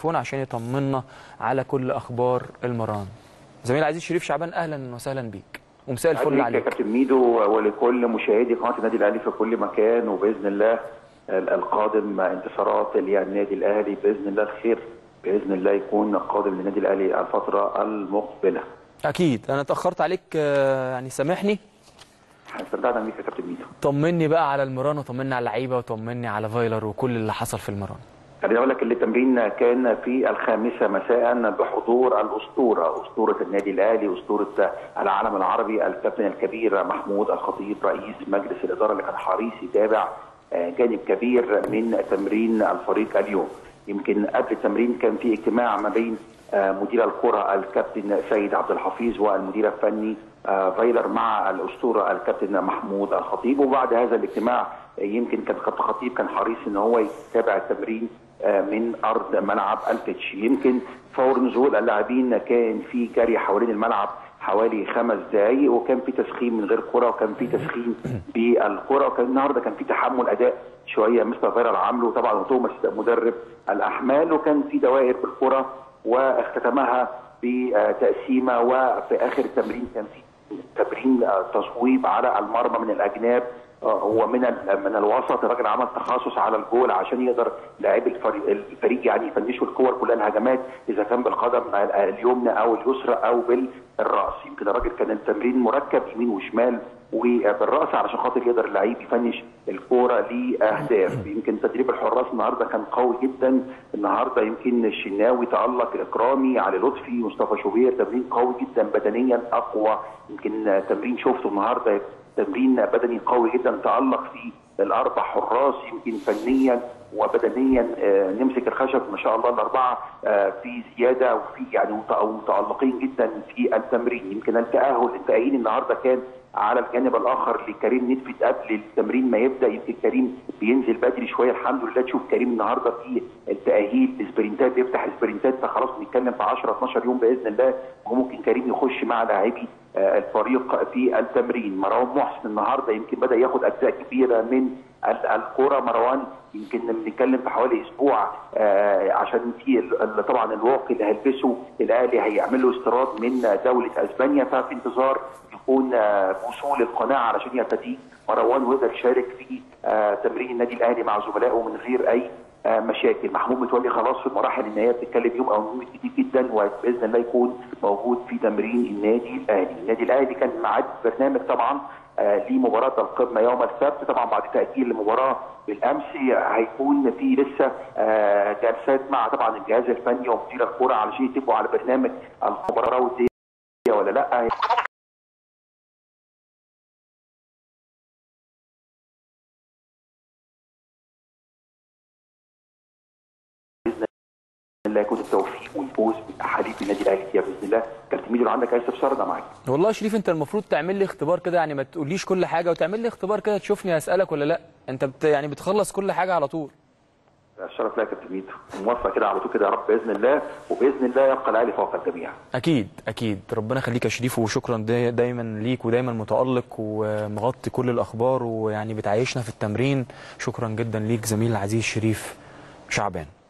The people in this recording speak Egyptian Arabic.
التليفون عشان يطمنا على كل اخبار المران زميل عزيز شريف شعبان اهلا وسهلا بيك ومساء الفل عليك يا عليك كابتن ميدو ولكل مشاهدي قناه النادي الاهلي في كل مكان وباذن الله القادم انتصارات النادي الاهلي باذن الله الخير باذن الله يكون قادم للنادي الاهلي الفتره المقبله. اكيد انا اتاخرت عليك آه، يعني سامحني صدقنا بيك يا كابتن ميدو. طمني بقى على المران وطمني على اللعيبه وطمني على فايلر وكل اللي حصل في المران خليني اقول لك اللي التمرين كان في الخامسه مساء بحضور الاسطوره اسطوره النادي الاهلي اسطوره العالم العربي الكابتن الكبير محمود الخطيب رئيس مجلس الاداره اللي كان حريص يتابع آه، جانب كبير من تمرين الفريق اليوم يمكن قبل التمرين كان في اجتماع ما بين آه، مدير الكره الكابتن سيد عبد الحفيظ والمدير الفني آه، فايلر مع الاسطوره الكابتن محمود الخطيب وبعد هذا الاجتماع آه، يمكن كان كابتن الخطيب كان حريص ان هو يتابع التمرين آه، من ارض ملعب التتش يمكن فور نزول اللاعبين كان في جري حوالين الملعب حوالي خمس دقائق وكان في تسخين من غير كره وكان في تسخين بالكره وكان النهارده كان في تحمل اداء شويه مستر فايرال عامله طبعا وتوماس مدرب الاحمال وكان في دوائر بالكره واختتمها بتقسيمه وفي اخر التمرين كان في تمرين آه، تصويب على المرمى من الاجناب آه، هو من ال- من الوسط الراجل عمل تخصص على الجول عشان يقدر لاعبي الفريق, الفريق يعني يفنشوا الكور كلها الهجمات اذا كان بالقدم ال- اليمنى او اليسرى او بالراس يمكن الراجل كان التمرين مركب يمين وشمال وبالراس علشان خاطر يقدر اللعيب يفنش الكوره لاهداف يمكن تدريب الحراس النهارده كان قوي جدا النهارده يمكن الشناوي تالق اكرامي علي لطفي مصطفى شوبير تمرين قوي جدا بدنيا اقوى يمكن تمرين شفته النهارده تمرين بدني قوي جدا تالق فيه الاربع حراس يمكن فنيا وبدنيا آه، نمسك الخشب ما شاء الله الاربعه آه، في زياده وفي يعني مت- متالقين جدا في التمرين يمكن التاهل التاهيل النهارده كان على الجانب الاخر لكريم نتفت قبل التمرين ما يبدا يمكن كريم بينزل بدري شويه الحمد لله تشوف كريم النهارده في التاهيل سبرنتات بيفتح سبرنتات فخلاص بنتكلم في 10 12 يوم باذن الله وممكن كريم يخش مع لاعبي آه، الفريق في التمرين مروان محسن النهارده يمكن بدا ياخد اجزاء كبيره من ال- الكره مروان يمكن بنتكلم في حوالي اسبوع آه، عشان في ال- ال- طبعا الواقي اللي هيلبسه الاهلي هيعمل له استيراد من دوله اسبانيا ففي انتظار يكون آه، وصول القناع علشان يرتديه مروان ويقدر يشارك في آه، تمرين النادي الاهلي مع زملائه من غير اي آه، مشاكل محمود متولي خلاص في المراحل النهائيه بتتكلم يوم او يوم كتير جدا وباذن الله يكون موجود في تمرين النادي الاهلي النادي الاهلي كان معاد برنامج طبعا آه، لمباراه القمه يوم السبت طبعا بعد تاجيل المباراه بالامس هيكون في لسه آه، جلسات مع طبعا الجهاز الفني ومدير الكره علشان يتفقوا على برنامج المباراه وديه ولا لا باذن الله يكون التوفيق والفوز بحليف النادي الاهلي فيها باذن الله كابتن ميدو لو عندك اي استفسار انا معاك والله يا شريف انت المفروض تعمل لي اختبار كده يعني ما تقوليش كل حاجه وتعمل لي اختبار كده تشوفني اسالك ولا لا انت بت يعني بتخلص كل حاجه على طول الشرف لك يا كابتن ميدو موفق كده على طول كده يا رب باذن الله وباذن الله يبقى الاهلي فوق الجميع اكيد اكيد ربنا يخليك يا شريف وشكرا داي- دايما ليك ودايما متالق ومغطي كل الاخبار ويعني بتعيشنا في التمرين شكرا جدا ليك زميل العزيز شريف شعبان